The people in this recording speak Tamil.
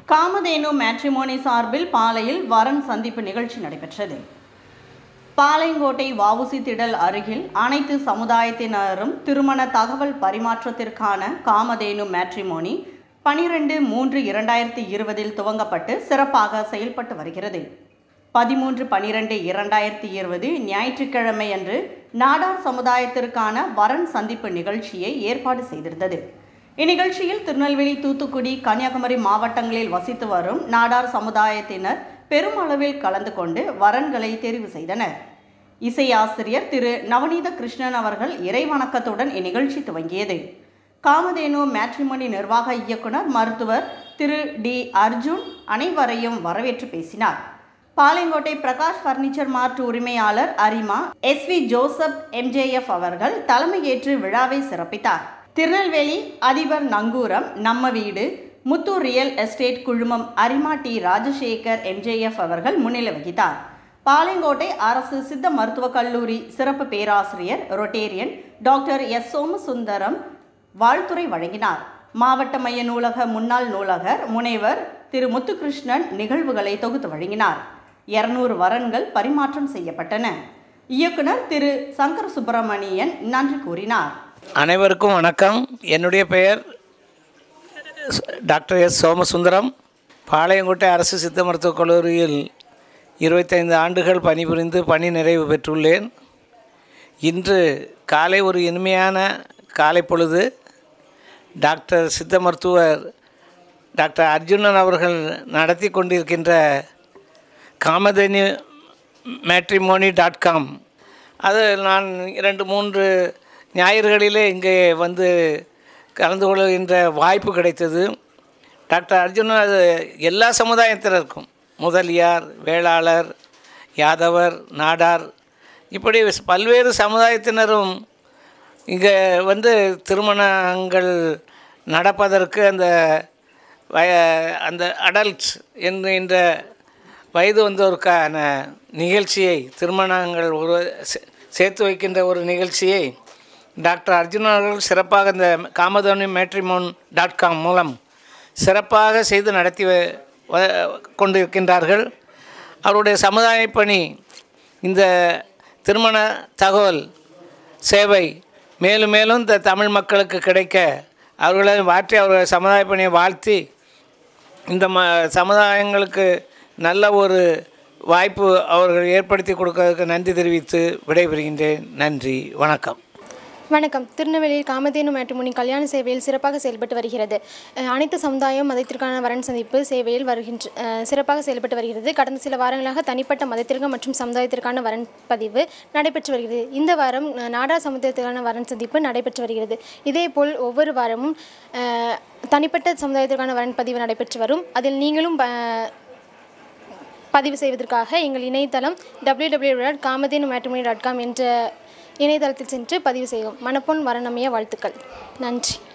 காமதேனு மேட்ரிமோனி சார்பில் பாலையில் வரன் சந்திப்பு நிகழ்ச்சி நடைபெற்றது பாளையங்கோட்டை வவுசி திடல் அருகில் அனைத்து சமுதாயத்தினரும் திருமண தகவல் பரிமாற்றத்திற்கான காமதேனு மேட்ரிமோனி பனிரெண்டு மூன்று இரண்டாயிரத்தி இருபதில் துவங்கப்பட்டு சிறப்பாக செயல்பட்டு வருகிறது பதிமூன்று பனிரெண்டு இரண்டாயிரத்தி இருபது ஞாயிற்றுக்கிழமை அன்று நாடார் சமுதாயத்திற்கான வரன் சந்திப்பு நிகழ்ச்சியை ஏற்பாடு செய்திருந்தது இந்நிகழ்ச்சியில் திருநெல்வேலி தூத்துக்குடி கன்னியாகுமரி மாவட்டங்களில் வசித்து வரும் நாடார் சமுதாயத்தினர் பெருமளவில் கலந்து கொண்டு வரன்களை தெரிவு செய்தனர் இசையாசிரியர் திரு நவநீத கிருஷ்ணன் அவர்கள் இறைவணக்கத்துடன் இந்நிகழ்ச்சி துவங்கியது காமதேனு மேட்ரிமோனி நிர்வாக இயக்குனர் மருத்துவர் திரு டி அர்ஜுன் அனைவரையும் வரவேற்று பேசினார் பாளையங்கோட்டை பிரகாஷ் பர்னிச்சர் மார்ட் உரிமையாளர் அரிமா எஸ் வி ஜோசப் எம்ஜேஎஃப் அவர்கள் தலைமையேற்று விழாவை சிறப்பித்தார் திருநெல்வேலி அதிபர் நங்கூரம் நம்ம வீடு முத்து ரியல் எஸ்டேட் குழுமம் அரிமா டி ராஜசேகர் எம்ஜேஎஃப் அவர்கள் முன்னிலை வகித்தார் பாளையங்கோட்டை அரசு சித்த மருத்துவக் கல்லூரி சிறப்பு பேராசிரியர் ரொட்டேரியன் டாக்டர் எஸ் சோமசுந்தரம் வாழ்த்துரை வழங்கினார் மாவட்ட மைய நூலக முன்னாள் நூலகர் முனைவர் திரு முத்துகிருஷ்ணன் நிகழ்வுகளை தொகுத்து வழங்கினார் இருநூறு வரன்கள் பரிமாற்றம் செய்யப்பட்டன இயக்குனர் திரு சங்கர சுப்பிரமணியன் நன்றி கூறினார் அனைவருக்கும் வணக்கம் என்னுடைய பெயர் டாக்டர் எஸ் சோமசுந்தரம் பாளையங்கோட்டை அரசு சித்த மருத்துவக் கல்லூரியில் இருபத்தைந்து ஆண்டுகள் பணிபுரிந்து பணி நிறைவு பெற்றுள்ளேன் இன்று காலை ஒரு இனிமையான காலை பொழுது டாக்டர் சித்த மருத்துவர் டாக்டர் அர்ஜுனன் அவர்கள் நடத்தி கொண்டிருக்கின்ற காமதேனு மேட்ரிமோனி டாட் காம் அது நான் இரண்டு மூன்று ஞாயிறுகளிலே இங்கே வந்து கலந்து கொள்கின்ற வாய்ப்பு கிடைத்தது டாக்டர் அர்ஜுனன் அது எல்லா சமுதாயத்தினருக்கும் முதலியார் வேளாளர் யாதவர் நாடார் இப்படி பல்வேறு சமுதாயத்தினரும் இங்கே வந்து திருமணங்கள் நடப்பதற்கு அந்த வய அந்த அடல்ட்ஸ் என்கின்ற வயது வந்தோருக்கான நிகழ்ச்சியை திருமணங்கள் ஒரு சே- சேர்த்து வைக்கின்ற ஒரு நிகழ்ச்சியை டாக்டர் அர்ஜுன் அவர்கள் சிறப்பாக இந்த காமதோனி மேட்ரிமோன் டாட் காம் மூலம் சிறப்பாக செய்து நடத்தி வ- வ- கொண்டிருக்கின்றார்கள் அவருடைய சமுதாய பணி இந்த திருமண தகவல் சேவை மேலும் மேலும் இந்த தமிழ் மக்களுக்கு கிடைக்க அவர்களை மாற்றி அவர்கள் சமுதாய பணியை வாழ்த்தி இந்த ம சமுதாயங்களுக்கு நல்ல ஒரு வாய்ப்பு அவர்கள் ஏற்படுத்தி கொடுக்கறதுக்கு நன்றி தெரிவித்து விடைபெறுகின்றேன் நன்றி வணக்கம் வணக்கம் திருநெல்வேலியில் காமதேனு மேட்ரிமோனி கல்யாண சேவையில் சிறப்பாக செயல்பட்டு வருகிறது அஹ் அனைத்து சமுதாயம் மதத்திற்கான வரன் சந்திப்பு சேவையில் வருகின்ற அஹ் சிறப்பாக செயல்பட்டு வருகிறது கடந்த சில வாரங்களாக தனிப்பட்ட மதத்திற்கு மற்றும் சமுதாயத்திற்கான வரன் பதிவு நடைபெற்று வருகிறது இந்த வாரம் அஹ் நாடார் சமுதாயத்திற்கான வரன் சந்திப்பு நடைபெற்று வருகிறது இதேபோல் ஒவ்வொரு வாரமும் அஹ், தனிப்பட்ட சமுதாயத்திற்கான வரன் பதிவு நடைபெற்று வரும் அதில் நீங்களும் ப- பதிவு செய்வதற்காக எங்கள் இணையதளம் W W dot Kamadhenu matrimony dot com என்ற இணையதளத்தில் சென்று பதிவு செய்யும் மணப்பொன் வரணமைய வாழ்த்துக்கள் நன்றி